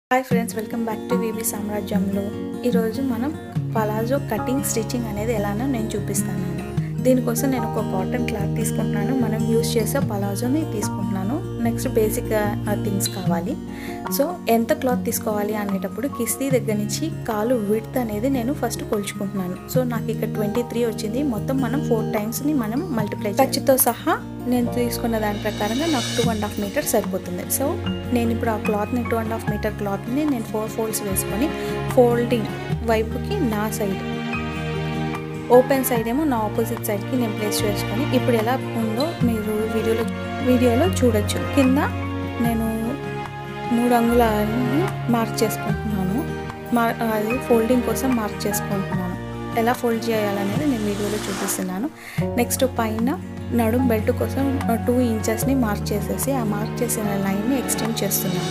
hi friends welcome back to వివి సామ్రాజ్యంలో ఈరోజు మనం పలాజో కటింగ్ స్టిచ్చింగ్ అనేది ఎలానో నేను చూపిస్తాను దీనికోసం నేను ఒక కాటన్ క్లాత్ తీసుకుంటున్నాను మనం యూస్ చేసే పలాజోని తీసుకుంటున్నాను నెక్స్ట్ బేసిక్ థింగ్స్ కావాలి సో ఎంత క్లాత్ తీసుకోవాలి అనేటప్పుడు కిస్తీ దగ్గర నుంచి కాలు విడ్త్ అనేది నేను ఫస్ట్ కొలుచుకుంటున్నాను సో నాకు ఇక్కడ ట్వంటీ త్రీ వచ్చింది మొత్తం మనం ఫోర్ టైమ్స్ని మనం మల్టిప్లై ఖర్చుతో సహా నేను తీసుకున్న దాని ప్రకారంగా నాకు టూ అండ్ హాఫ్ మీటర్ సరిపోతుంది సో నేను ఇప్పుడు ఆ క్లాత్ని టూ అండ్ హాఫ్ మీటర్ క్లాత్ని నేను ఫోర్ ఫోల్డ్స్ వేసుకొని ఫోల్డింగ్ వైపుకి నా సైడ్ ఓపెన్ సైడ్ ఏమో నా ఆపోజిట్ సైడ్కి నేను ప్లేస్ చేసుకొని ఇప్పుడు ఎలా ఉందో మీరు వీడియోలో వీడియోలో చూడొచ్చు కింద నేను మూడు అంగుళాలని మార్క్ చేసుకుంటున్నాను మార్ అది ఫోల్డింగ్ కోసం మార్క్ చేసుకుంటున్నాను ఎలా ఫోల్డ్ చేయాలనేది నేను వీడియోలో చూపిస్తున్నాను నెక్స్ట్ పైన నడుం బెల్ట్ కోసం టూ ఇంచెస్ని మార్క్ చేసేసి ఆ మార్క్ చేసిన లైన్ని ఎక్స్టెండ్ చేస్తున్నాను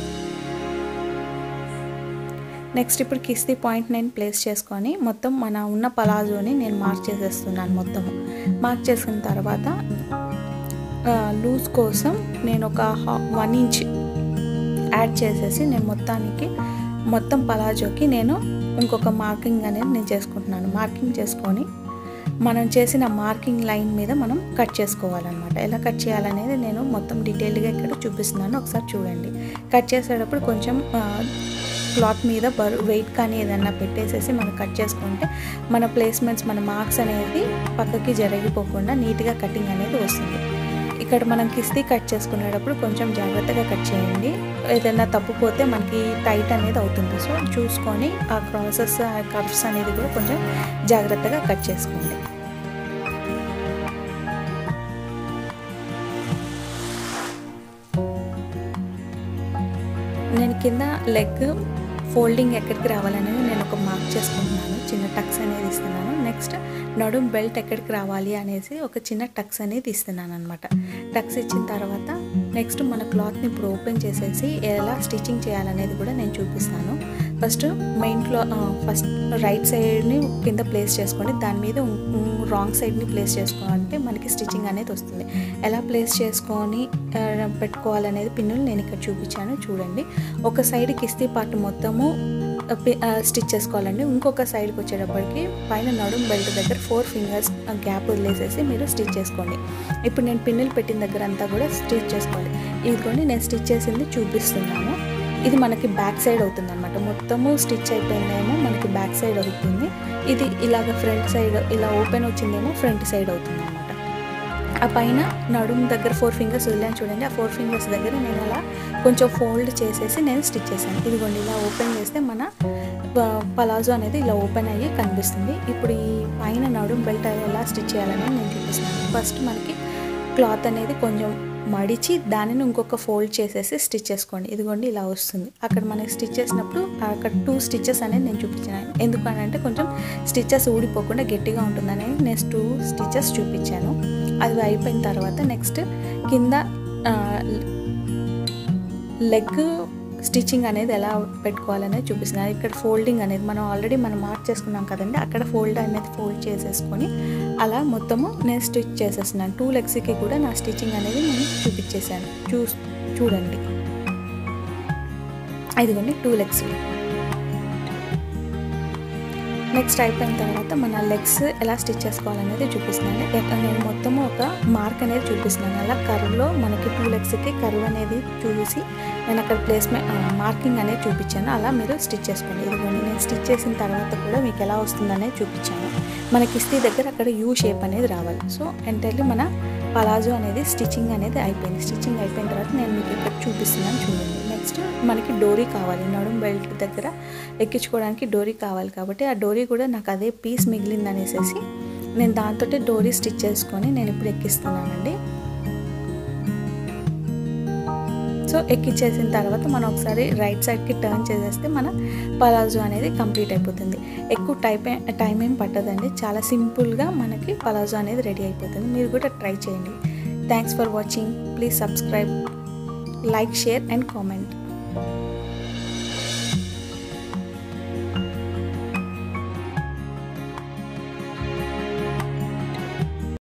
నెక్స్ట్ ఇప్పుడు కిస్తీ పాయింట్ నేను ప్లేస్ చేసుకొని మొత్తం మన ఉన్న పలాజోని నేను మార్క్ చేసేస్తున్నాను మొత్తము మార్క్ చేసిన తర్వాత లూజ్ కోసం నేను ఒక వన్ ఇంచ్ యాడ్ చేసేసి నేను మొత్తానికి మొత్తం పలాజోకి నేను ఇంకొక మార్కింగ్ అనేది నేను చేసుకుంటున్నాను మార్కింగ్ చేసుకొని మనం చేసిన మార్కింగ్ లైన్ మీద మనం కట్ చేసుకోవాలన్నమాట ఎలా కట్ చేయాలనేది నేను మొత్తం డీటెయిల్గా ఇక్కడ చూపిస్తున్నాను ఒకసారి చూడండి కట్ చేసేటప్పుడు కొంచెం క్లాత్ మీద బరు వెయిట్ కానీ ఏదన్నా పెట్టేసేసి మనం కట్ చేసుకుంటే మన ప్లేస్మెంట్స్ మన మార్క్స్ అనేది పక్కకి జరిగిపోకుండా నీట్గా కటింగ్ అనేది వస్తుంది ఇక్కడ మనం కిస్తీ కట్ చేసుకునేటప్పుడు కొంచెం జాగ్రత్తగా కట్ చేయండి ఏదైనా తప్పుపోతే మనకి టైట్ అనేది అవుతుంది సో చూసుకొని ఆ క్రాసెస్ ఆ కర్వ్స్ అనేది కూడా కొంచెం జాగ్రత్తగా కట్ చేసుకోండి నేను కింద లెగ్ ఫోల్డింగ్ ఎక్కడికి రావాలనేది నేను ఒక మార్క్ చేసుకుంటున్నాను చిన్న టక్స్ అనేది ఇస్తున్నాను నెక్స్ట్ నడుం బెల్ట్ ఎక్కడికి రావాలి అనేసి ఒక చిన్న టక్స్ అనేది ఇస్తున్నాను అనమాట టక్స్ ఇచ్చిన తర్వాత నెక్స్ట్ మన క్లాత్ని ఇప్పుడు ఓపెన్ చేసేసి ఎలా స్టిచ్చింగ్ చేయాలనేది కూడా నేను చూపిస్తాను ఫస్ట్ మెయిన్ క్లా ఫస్ట్ రైట్ సైడ్ని కింద ప్లేస్ చేసుకోండి దాని మీద రాంగ్ సైడ్ని ప్లేస్ చేసుకోవాలంటే మనకి స్టిచ్చింగ్ అనేది వస్తుంది ఎలా ప్లేస్ చేసుకొని పెట్టుకోవాలనేది పిన్నులు నేను ఇక్కడ చూపించాను చూడండి ఒక సైడ్ కిస్తీ పార్ట్ మొత్తము స్టిచ్ చేసుకోవాలండి ఇంకొక సైడ్కి వచ్చేటప్పటికి పైన నడుం బెల్ట్ దగ్గర ఫోర్ ఫింగర్స్ గ్యాప్ వదిలేసేసి మీరు స్టిచ్ చేసుకోండి ఇప్పుడు నేను పిన్నులు పెట్టిన దగ్గర అంతా కూడా స్టిచ్ చేసుకోవాలి ఇదిగోండి నేను స్టిచ్ చేసింది చూపిస్తున్నాను ఇది మనకి బ్యాక్ సైడ్ అవుతుంది అనమాట మొత్తము స్టిచ్ అయిపోయిందేమో మనకి బ్యాక్ సైడ్ అవుతుంది ఇది ఇలాగ ఫ్రంట్ సైడ్ ఇలా ఓపెన్ వచ్చిందేమో ఫ్రంట్ సైడ్ అవుతుంది అనమాట ఆ పైన నడుము దగ్గర ఫోర్ ఫింగర్స్ వదిలేని చూడండి ఆ ఫోర్ ఫింగర్స్ దగ్గర నేను అలా కొంచెం ఫోల్డ్ చేసేసి నేను స్టిచ్ చేశాను ఇదిగోండి ఇలా ఓపెన్ చేస్తే మన పలాజో అనేది ఇలా ఓపెన్ అయ్యి కనిపిస్తుంది ఇప్పుడు ఈ పైన నడుము బెల్ట్ ఎలా స్టిచ్ చేయాలని నేను చూపిస్తాను ఫస్ట్ మనకి క్లాత్ అనేది కొంచెం మడిచి దానిని ఇంకొక ఫోల్డ్ చేసేసి స్టిచ్ చేసుకోండి ఇదిగోండి ఇలా వస్తుంది అక్కడ మనకి స్టిచ్ చేసినప్పుడు అక్కడ టూ స్టిచ్చెస్ అనేది నేను చూపించాను ఎందుకు అంటే కొంచెం స్టిచ్చెస్ ఊడిపోకుండా గట్టిగా ఉంటుందని నేను టూ స్టిచ్చెస్ చూపించాను అది అయిపోయిన తర్వాత నెక్స్ట్ కింద లెగ్ స్టిచ్చింగ్ అనేది ఎలా పెట్టుకోవాలనేది చూపిస్తున్నాను ఇక్కడ ఫోల్డింగ్ అనేది మనం ఆల్రెడీ మనం మార్క్ చేసుకున్నాం కదండి అక్కడ ఫోల్డ్ అనేది ఫోల్డ్ చేసేసుకొని అలా మొత్తము నేను స్టిచ్ చేసేస్తున్నాను టూ లెగ్స్కి కూడా నా స్టిచ్చింగ్ అనేది నేను చూపించేశాను చూ చూడండి ఇదిగోండి టూ లెగ్స్ నెక్స్ట్ అయిపోయిన తర్వాత మన లెగ్స్ ఎలా స్టిచ్ చేసుకోవాలనేది చూపిస్తున్నాను నేను మొత్తము ఒక మార్క్ అనేది చూపిస్తున్నాను అలా కర్వ్లో మనకి టూ లెగ్స్కి కర్వ్ అనేది చూసి నేను అక్కడ ప్లేస్మెంట్ మార్కింగ్ అనేది చూపించాను అలా మీరు స్టిచ్ చేసుకోండి ఇదిగోండి నేను స్టిచ్ చేసిన తర్వాత కూడా మీకు ఎలా వస్తుందనేది చూపించాను మనకి ఇస్తీ దగ్గర అక్కడ యూ షేప్ అనేది రావాలి సో ఎంటైర్లీ మన పలాజో అనేది స్టిచ్చింగ్ అనేది అయిపోయింది స్టిచ్చింగ్ అయిపోయిన తర్వాత నేను మీకు ఇక్కడ చూపిస్తున్నాను చూడండి నెక్స్ట్ మనకి డోరీ కావాలి నడుం బెల్ట్ దగ్గర ఎక్కించుకోవడానికి డోరీ కావాలి కాబట్టి ఆ డోరీ కూడా నాకు అదే పీస్ మిగిలింది అనేసి నేను దాంతో డోరీ స్టిచ్ చేసుకొని నేను ఇప్పుడు ఎక్కిస్తున్నానండి సో ఎక్కిచ్చేసిన తర్వాత మనం ఒకసారి రైట్ సైడ్కి టర్న్ చేసేస్తే మన పలాజో అనేది కంప్లీట్ అయిపోతుంది ఎక్కువ టైప్ టైం ఏం పట్టదండి చాలా సింపుల్గా మనకి పలాజో అనేది రెడీ అయిపోతుంది మీరు కూడా ట్రై చేయండి thanks for watching please subscribe like share and comment